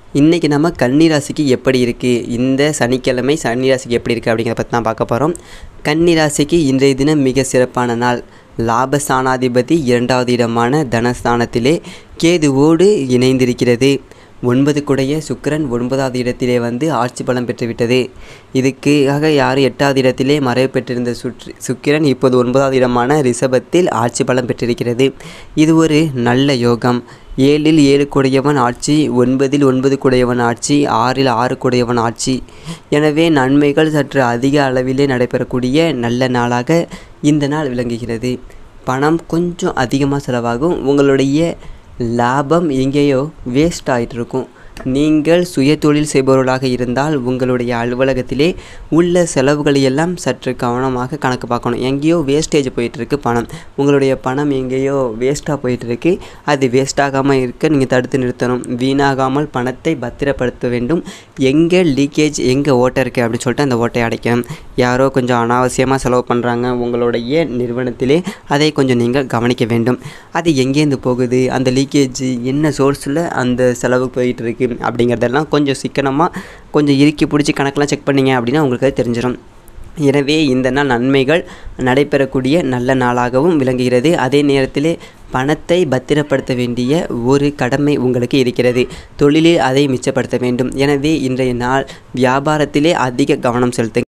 இன்றைக்கி நம்ம கன்னிராசிக்கு எப்படி இருக்குது இந்த சனிக்கிழமை சன்னிராசிக்கு எப்படி இருக்குது அப்படிங்கிறத பற்றி தான் பார்க்க போகிறோம் கன்னிராசிக்கு இன்றைய தினம் மிக சிறப்பான நாள் லாபஸ்தானாதிபதி இரண்டாவது இடமான தனஸ்தானத்திலே கேதுவோடு இணைந்திருக்கிறது ஒன்பது குடைய சுக்கிரன் ஒன்பதாவது இடத்திலே வந்து ஆட்சி பலம் பெற்றுவிட்டது இதுக்காக யார் எட்டாவது இடத்திலே மறைவு பெற்றிருந்த சுற்று சுக்கிரன் இப்போது ஒன்பதாவது இடமான ரிஷபத்தில் ஆட்சி பலம் பெற்றிருக்கிறது இது ஒரு நல்ல யோகம் ஏழில் ஏழு குடையவன் ஆட்சி ஒன்பதில் ஒன்பது குடையவன் ஆட்சி ஆறில் ஆறு குடையவன் ஆட்சி எனவே நன்மைகள் சற்று அதிக அளவிலே நடைபெறக்கூடிய நல்ல நாளாக இந்த நாள் விளங்குகிறது பணம் கொஞ்சம் அதிகமாக செலவாகும் உங்களுடைய லாபம் எங்கேயோ வேஸ்ட் ஆகிட்டு இருக்கும் நீங்கள் சுய தொழில் செய்பவர்களாக இருந்தால் உங்களுடைய அலுவலகத்திலே உள்ள செலவுகளை எல்லாம் சற்று கவனமாக கணக்கு பார்க்கணும் எங்கேயோ வேஸ்டேஜ் போயிட்டுருக்கு பணம் உங்களுடைய பணம் எங்கேயோ வேஸ்ட்டாக போயிட்டுருக்கு அது வேஸ்ட் ஆகாமல் இருக்க நீங்கள் தடுத்து நிறுத்தணும் வீணாகாமல் பணத்தை பத்திரப்படுத்த வேண்டும் எங்கே லீக்கேஜ் எங்கே ஓட்டை இருக்குது அப்படின்னு சொல்லிட்டு அந்த ஓட்டையை அடைக்கணும் யாரோ கொஞ்சம் அனாவசியமாக செலவு பண்ணுறாங்க உங்களுடைய நிறுவனத்திலே அதை கொஞ்சம் நீங்கள் கவனிக்க வேண்டும் அது எங்கேருந்து போகுது அந்த லீக்கேஜ் என்ன சோர்ஸில் அந்த செலவு போயிட்டு இருக்கு அப்படிங்கிறதெல்லாம் கொஞ்சம் சிக்கனமாக கொஞ்சம் இறுக்கி பிடிச்சி கணக்கெலாம் செக் பண்ணீங்க அப்படின்னா உங்களுக்கு அது தெரிஞ்சிடும் எனவே இந்த நாள் நன்மைகள் நடைபெறக்கூடிய நல்ல நாளாகவும் விளங்குகிறது அதே நேரத்திலே பணத்தை பத்திரப்படுத்த வேண்டிய ஒரு கடமை உங்களுக்கு இருக்கிறது தொழிலில் அதை மிச்சப்படுத்த வேண்டும் எனவே இன்றைய நாள் வியாபாரத்திலே அதிக கவனம் செலுத்துங்க